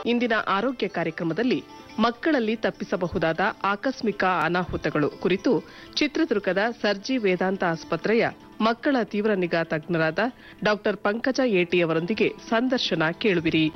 ಇಂದಿನ ಆರೋಗ್ಯ ಕಾರ್ಯಕ್ರಮದಲ್ಲಿ ಮಕ್ಕಳಲ್ಲಿ ತಪ್ಪಿಸಬಹುದಾದ ಆಕಸ್ಮಿಕ ಅನಾಹುತಗಳು ಕುರಿತು ಚಿತ್ರದುರ್ಗದ ಸರ್ಜಿ ವೇದಾಂತ ಆಸ್ಪತ್ರೆಯ ಮಕ್ಕಳ ತೀವ್ರ ನಿಗಾ ತಜ್ಞರಾದ ಡಾಕ್ಟರ್ ಪಂಕಜ ಏಟಿ ಅವರೊಂದಿಗೆ ಸಂದರ್ಶನ ಕೇಳುವಿರಿ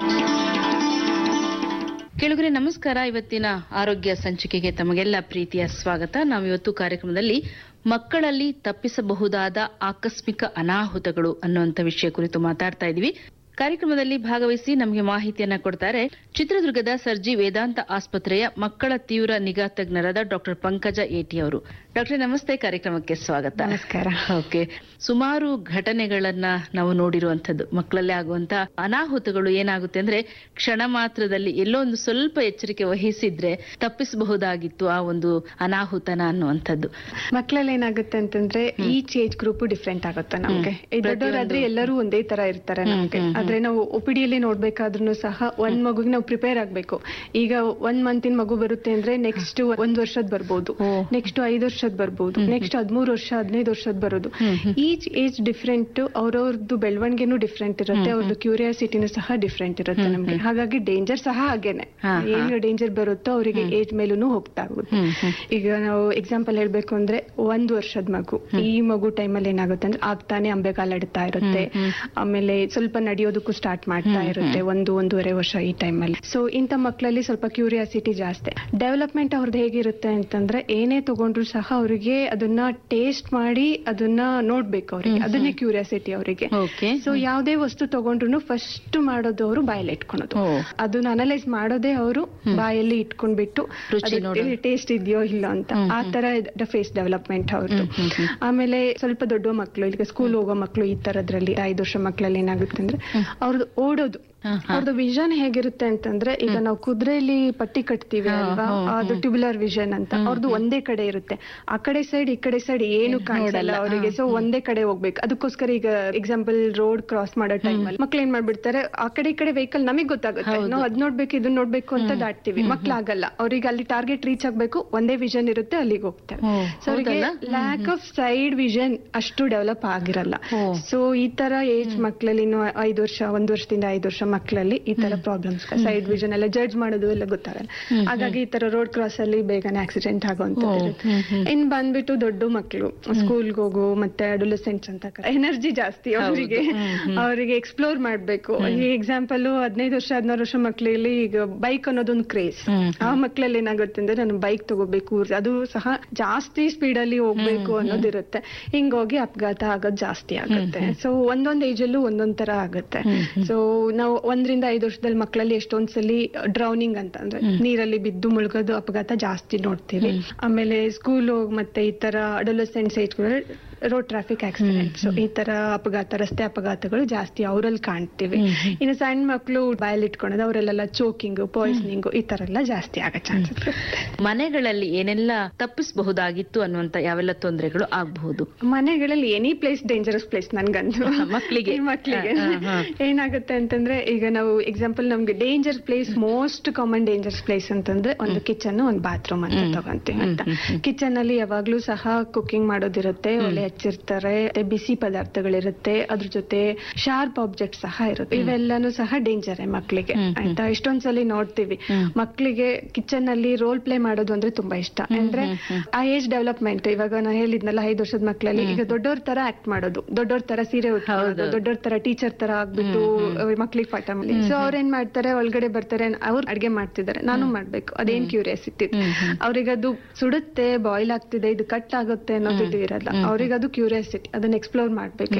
ಕೆಳಗರೆ ನಮಸ್ಕಾರ ಇವತ್ತಿನ ಆರೋಗ್ಯ ಸಂಚಿಕೆಗೆ ತಮಗೆಲ್ಲ ಪ್ರೀತಿಯ ಸ್ವಾಗತ ನಾವು ಇವತ್ತು ಕಾರ್ಯಕ್ರಮದಲ್ಲಿ ಮಕ್ಕಳಲ್ಲಿ ತಪ್ಪಿಸಬಹುದಾದ ಆಕಸ್ಮಿಕ ಅನಾಹುತಗಳು ಅನ್ನುವಂತ ವಿಷಯ ಕುರಿತು ಮಾತಾಡ್ತಾ ಇದೀವಿ ಕಾರ್ಯಕ್ರಮದಲ್ಲಿ ಭಾಗವಹಿಸಿ ನಮಗೆ ಮಾಹಿತಿಯನ್ನ ಕೊಡ್ತಾರೆ ಚಿತ್ರದುರ್ಗದ ಸರ್ಜಿ ವೇದಾಂತ ಆಸ್ಪತ್ರೆಯ ಮಕ್ಕಳ ತೀವ್ರ ನಿಗಾ ತಜ್ಞರಾದ ಡಾಕ್ಟರ್ ಪಂಕಜ ಏಟಿ ಅವರು ಡಾಕ್ಟರ್ ನಮಸ್ತೆ ಕಾರ್ಯಕ್ರಮಕ್ಕೆ ಸ್ವಾಗತ ನಮಸ್ಕಾರ. ಓಕೆ ಸುಮಾರು ಘಟನೆಗಳನ್ನ ನಾವು ನೋಡಿರುವಂತದ್ದು ಮಕ್ಕಳಲ್ಲಿ ಆಗುವಂತ ಅನಾಹುತಗಳು ಏನಾಗುತ್ತೆ ಅಂದ್ರೆ ಕ್ಷಣ ಮಾತ್ರದಲ್ಲಿ ಎಲ್ಲೋ ಒಂದು ಸ್ವಲ್ಪ ಎಚ್ಚರಿಕೆ ವಹಿಸಿದ್ರೆ ತಪ್ಪಿಸಬಹುದಾಗಿತ್ತು ಆ ಒಂದು ಅನಾಹುತನ ಅನ್ನುವಂಥದ್ದು ಮಕ್ಕಳಲ್ಲಿ ಏನಾಗುತ್ತೆ ಅಂತಂದ್ರೆ ಈಚ್ ಏಜ್ ಗ್ರೂಪ್ ಡಿಫ್ರೆಂಟ್ ಆಗುತ್ತೆ ನಮ್ಗೆ ಈ ದೊಡ್ಡವರಾದ್ರೆ ಎಲ್ಲರೂ ಒಂದೇ ತರ ಇರ್ತಾರೆ ನಮ್ಗೆ ಆದ್ರೆ ನಾವು ಒಪಿಡಿಯಲ್ಲಿ ನೋಡ್ಬೇಕಾದ್ರೂ ಸಹ ಒಂದ್ ಮಗುಗೆ ನಾವು ಪ್ರಿಪೇರ್ ಆಗ್ಬೇಕು ಈಗ ಒಂದ್ ಮಂತಿನ ಮಗು ಬರುತ್ತೆ ಅಂದ್ರೆ ನೆಕ್ಸ್ಟ್ ಒಂದ್ ವರ್ಷದ್ ಬರ್ಬೋದು ಓ. ನೆಕ್ಸ್ಟ್ ಐದ್ ವರ್ಷದ್ ಬರ್ಬೋದು ನೆಕ್ಸ್ಟ್ ಹದ್ಮೂರ್ ವರ್ಷ ಹದಿನೈದು ವರ್ಷದ್ ಬರೋದು ಈಚ್ ಏಜ್ ಡಿಫ್ರೆಂಟ್ ಅವ್ರವ್ರದ್ದು ಬೆಳವಣಿಗೆನೂ ಡಿಫ್ರೆಂಟ್ ಇರುತ್ತೆ ಅವ್ರದ್ದು ಕ್ಯೂರಿಯಾಸಿಟಿನೂ ಸಹ ಡಿಫ್ರೆಂಟ್ ಇರುತ್ತೆ ನಮ್ಗೆ ಹಾಗಾಗಿ ಡೇಂಜರ್ ಸಹ ಹಾಗೇನೆ ಹಾ, ಹಾ. ಏನು ಡೇಂಜರ್ ಬರುತ್ತೋ ಅವರಿಗೆ ಏಜ್ ಮೇಲೂ ಹೋಗ್ತಾ ಹೋಗುತ್ತೆ ಹ್ಮ್, ಹ್ಮ್. ಈಗ ನಾವು ಎಕ್ಸಾಂಪಲ್ ಹೇಳ್ಬೇಕು ಅಂದ್ರೆ ಒಂದ್ ವರ್ಷದ ಮಗು ಈ ಮಗು ಟೈಮಲ್ಲಿ ಏನಾಗುತ್ತೆ ಅಂದ್ರೆ ಆಗ್ತಾನೆ ಅಂಬೆ ಕಾಲಾಡ್ತಾ ಇರುತ್ತೆ ಆಮೇಲೆ ಸ್ವಲ್ಪ ನಡೆಯೋದಕ್ಕೂ ಸ್ಟಾರ್ಟ್ ಮಾಡ್ತಾ ಇರುತ್ತೆ ಒಂದು ಒಂದೂವರೆ ವರ್ಷ ಈ ಟೈಮಲ್ಲಿ ಸೊ ಇಂಥ ಮಕ್ಕಳಲ್ಲಿ ಸ್ವಲ್ಪ ಕ್ಯೂರಿಯಾಸಿಟಿ ಜಾಸ್ತಿ ಡೆವಲಪ್ಮೆಂಟ್ ಅವ್ರದ್ದು ಹೇಗಿರುತ್ತೆ ಅಂತಂದ್ರೆ ಏನೇ ತಗೊಂಡ್ರು ಸಹ ಅವರಿಗೆ ಅದನ್ನ ಟೇಸ್ಟ್ ಮಾಡಿ ಅದನ್ನ ನೋಡ್ಬೇಕು ಅವರಿಗೆ ಅದನ್ನೇ ಕ್ಯೂರಿಯಾಸಿಟಿ ಅವರಿಗೆ ಓಕೆ ಸೊ ಯಾವ್ದೇ ವಸ್ತು ತಗೊಂಡ್ರು ಫಸ್ಟ್ ಮಾಡೋದು ಅವರು ಬಾಯಲ್ಲಿ ಇಟ್ಕೊಳೋದು ಓ. ಅದನ್ನ ಅನಲೈಸ್ ಮಾಡೋದೇ ಅವರು ಬಾಯಲ್ಲಿ ಇಟ್ಕೊಂಡ್ಬಿಟ್ಟು ರುಚಿ ನೋಡೋದು. ಟೇಸ್ಟ್ ಇದೆಯೋ ಇಲ್ಲ ಅಂತ ಆ ತರ ಫೇಸ್ ಡೆವಲಪ್ಮೆಂಟ್ ಅವ್ರದ್ದು ಆಮೇಲೆ ಸ್ವಲ್ಪ ದೊಡ್ಡ ಮಕ್ಕಳು ಈಗ ಸ್ಕೂಲ್ ಹೋಗೋ ಮಕ್ಕಳು ಈ ತರದ್ರಲ್ಲಿ ಐದು ವರ್ಷ ಮಕ್ಕಳಲ್ಲಿ ಏನಾಗುತ್ತೆ ಅಂದ್ರೆ ಅವ್ರದ್ದು ಓಡೋದು ಹಾ, ಹಾ. ಅವ್ರದ್ದು ವಿಷನ್ ಹೇಗಿರುತ್ತೆ ಅಂತಂದ್ರೆ ಈಗ ನಾವು ಕುದುರೆಯಲ್ಲಿ ಪಟ್ಟಿ ಕಟ್ತೀವಿ ಹಾ, ಅಲ್ವಾ ಹಾ, ಅದು ಟ್ಯೂಬುಲರ್ ವಿಷನ್ ಅಂತ ಅವ್ರದ್ದು ಒಂದೇ ಕಡೆ ಇರುತ್ತೆ ಆ ಕಡೆ ಸೈಡ್ ಈ ಕಡೆ ಸೈಡ್ ಏನು ಕಾಣಿಸಲ್ಲ ನೋಡಲ್ಲ. ಅವರಿಗೆ ಸೊ ಒಂದೇ ಕಡೆ ಹೋಗ್ಬೇಕು ಅದಕ್ಕೋಸ್ಕರ ಈಗ ಎಕ್ಸಾಂಪಲ್ ರೋಡ್ ಕ್ರಾಸ್ ಮಾಡೋ ಟೈಮ್ ಅಲ್ಲಿ ಮಕ್ಳು ಏನ್ ಮಾಡ್ಬಿಡ್ತಾರೆ ಆ ಕಡೆ ಈ ಕಡೆ ವೆಹಿಕಲ್ ನಮಗ್ ಗೊತ್ತಾಗುತ್ತೆ ನಾವು ಅದ್ ನೋಡ್ಬೇಕು ಇದನ್ನ ನೋಡ್ಬೇಕು ಅಂತ ದಾಟ್ತೀವಿ ಮಕ್ಳಾಗಲ್ಲ ಅವ್ರಿಗೆ ಅಲ್ಲಿ ಟಾರ್ಗೆಟ್ ರೀಚ್ ಆಗ್ಬೇಕು ಒಂದೇ ವಿಷನ್ ಇರುತ್ತೆ ಅಲ್ಲಿಗೆ ಹೋಗ್ತಾರೆ ಓ, ಸೊ ಅವರಿಗೆ ಹೌದಲ್ಲ? ಲ್ಯಾಕ್ ಆಫ್ ಸೈಡ್ ವಿಷನ್ ಅಷ್ಟು ಡೆವಲಪ್ ಆಗಿರಲ್ಲ ಓ. ಸೊ ಈ ತರ ಏಜ್ ಮಕ್ಕಳಲ್ಲಿ ಇನ್ನು ಐದು ವರ್ಷ ಒಂದ್ ವರ್ಷದಿಂದ ಐದು ವರ್ಷ ಮಕ್ಕಳಲ್ಲಿ ಈ ತರ ಪ್ರಾಬ್ಲಮ್ಸ್ ಸೈಡ್ ವಿಷನ್ ಎಲ್ಲ ಜಡ್ಜ್ ಮಾಡೋದು ಎಲ್ಲ ಗೊತ್ತಾಗಲ್ಲ ಹಾಗಾಗಿ ಈ ತರ ರೋಡ್ ಕ್ರಾಸ್ ಅಲ್ಲಿ ಬೇಗನೆ ಆಕ್ಸಿಡೆಂಟ್ ಆಗುವಂತದ್ದು ಇರುತ್ತೆ ಇನ್ ಬಂದ್ಬಿಟ್ಟು ದೊಡ್ಡ ಮಕ್ಕಳು ಸ್ಕೂಲ್ಗೆ ಹೋಗು ಮತ್ತೆ ಅಡೋಲಸೆಂಟ್ಸ್ ಅಂತ ಎನರ್ಜಿ ಜಾಸ್ತಿ ಅವರಿಗೆ ಅವರಿಗೆ ಎಕ್ಸ್ಪ್ಲೋರ್ ಮಾಡ್ಬೇಕು ಈ ಎಕ್ಸಾಂಪಲ್ ಹದಿನೈದು ವರ್ಷ ಹದಿನಾರು ವರ್ಷ ಮಕ್ಕಳಲ್ಲಿ ಈಗ ಬೈಕ್ ಅನ್ನೋದೊಂದು ಕ್ರೇಜ್ ಆ ಮಕ್ಕಳಲ್ಲಿ ಏನಾಗುತ್ತೆ ಅಂದ್ರೆ ನಾನು ಬೈಕ್ ತಗೋಬೇಕು ಅದು ಸಹ ಜಾಸ್ತಿ ಸ್ಪೀಡ್ ಅಲ್ಲಿ ಹೋಗ್ಬೇಕು ಅನ್ನೋದಿರುತ್ತೆ ಹಿಂಗೋಗಿ ಅಪಘಾತ ಆಗೋದು ಜಾಸ್ತಿ ಆಗುತ್ತೆ ಸೊ ಒಂದೊಂದ್ ಏಜ್ ಅಲ್ಲೂ ಒಂದೊಂದ್ ತರ ಆಗುತ್ತೆ ಸೊ ನಾವು ಒಂದರಿಂದ ಐದು ವರ್ಷದಲ್ಲಿ ಮಕ್ಕಳಲ್ಲಿ ಎಷ್ಟೊಂದ್ ಸಲಿ ಡ್ರೌನಿಂಗ್ ಅಂತ ಅಂದ್ರೆ ನೀರಲ್ಲಿ ಬಿದ್ದು ಮುಳುಗೋದು ಅಪಘಾತ ಜಾಸ್ತಿ ನೋಡ್ತೀವಿ ಆಮೇಲೆ ಸ್ಕೂಲ್ ಮತ್ತೆ ಈ ತರ adolescents age road traffic accidents ಈ ತರ ಅಪಘಾತ ರಸ್ತೆ ಅಪಘಾತಗಳು ಜಾಸ್ತಿ ಅವರಲ್ಲಿ ಕಾಣ್ತೀವಿ ಇನ್ನು ಸಣ್ಣ ಮಕ್ಕಳು ಬಾಯಲ್ಲಿ ಇಟ್ಕೊಳೋದು ಅವರೆಲ್ಲ ಚೋಕಿಂಗ್ ಪಾಯ್ಸನಿಂಗ್ ಈ ತರ ಎಲ್ಲ ಜಾಸ್ತಿ ಆಗೋ ಚಾನ್ಸಸ್ ಮನೆಗಳಲ್ಲಿ ಏನೆಲ್ಲ ತಪ್ಪಿಸಬಹುದಾಗಿತ್ತು ಅನ್ನುವಂತ ಯಾವೆಲ್ಲ ತೊಂದರೆಗಳು ಆಗಬಹುದು ಮನೆಗಳಲ್ಲಿ ಎನಿ ಪ್ಲೇಸ್ ಡೇಂಜರಸ್ ಪ್ಲೇಸ್ ನನ್ಗಂದು ಮಕ್ಳಿಗೆ. ಈ ಮಕ್ಳಿಗೆ ಹಾ, ಹಾ, ಹಾ. ಏನಾಗುತ್ತೆ ಅಂತಂದ್ರೆ ಈಗ ನಾವು ಎಕ್ಸಾಂಪಲ್ ನಮ್ಗೆ danger place most common dangerous place ಅಂತಂದ್ರೆ ಒಂದು ಕಿಚನ್ ಒಂದು ಬಾತ್ರೂಮ್ ಅಂತ ತಗೊಂತೀವಿ ಅಂತ ಕಿಚನ್ ಅಲ್ಲಿ ಯಾವಾಗ್ಲೂ ಸಹ ಕುಕಿಂಗ್ ಮಾಡೋದಿರುತ್ತೆ ಒಲೆ ಹಚ್ಚಿರ್ತಾರೆ ಮತ್ತೆ ಬಿಸಿ ಪದಾರ್ಥಗಳಿರುತ್ತೆ ಅದ್ರ ಜೊತೆ ಶಾರ್ಪ್ ಆಬ್ಜೆಕ್ಟ್ ಸಹ ಇರುತ್ತೆ ಇವೆಲ್ಲಾನು ಸಹ ಡೇಂಜರ್ ಮಕ್ಕಳಿಗೆ ಆಯ್ತಾ ಎಷ್ಟೊಂದ್ಸಲಿ ನೋಡ್ತೀವಿ ಮಕ್ಕಳಿಗೆ ಕಿಚನ್ ಅಲ್ಲಿ ರೋಲ್ ಪ್ಲೇ ಮಾಡೋದು ಅಂದ್ರೆ ತುಂಬಾ ಇಷ್ಟ ಅಂದ್ರೆ ಆ ಏಜ್ ಡೆವಲಪ್ಮೆಂಟ್ ಇವಾಗ ನಾ ಹೇಳಿದ್ನಲ್ಲ ಐದು ವರ್ಷದ ಮಕ್ಕಳಲ್ಲಿ ಈಗ ದೊಡ್ಡವ್ರ ತರ ಆಕ್ಟ್ ಮಾಡೋದು ದೊಡ್ಡವ್ರ ತರ ಸೀರೆ ಉಟ್ಕೊಳ್ಳೋದು ದೊಡ್ಡವ್ರ ತರ ಟೀಚರ್ ತರ ಆಗ್ಬಿಟ್ಟು ಮಕ್ಳಿಗೆ ಪಾಠ ಮಾಡಿ ಸೊ ಅವ್ರ ಏನ್ ಮಾಡ್ತಾರೆ ಒಳಗಡೆ ಬರ್ತಾರೆ ಅವ್ರು ಅಡ್ಗೆ ಮಾಡ್ತಿದ್ದಾರೆ ನಾನು ಮಾಡ್ಬೇಕು ಅದೇನ್ ಕ್ಯೂರಿಯಾಸಿಟಿ ಅವ್ರಿಗೆ ಅದು ಸುಡುತ್ತೆ ಬಾಯ್ಲ್ ಆಗ್ತಿದೆ ಇದು ಕಟ್ ಆಗುತ್ತೆ ಅನ್ನೋದು ಇದು ಇರಲ್ಲ ಅವ್ರಿಗೆ ಅದು ಕ್ಯೂರಿಯಾಸಿಟಿ ಅದನ್ನ ಎಕ್ಸ್ಪ್ಲೋರ್ ಮಾಡ್ಬೇಕು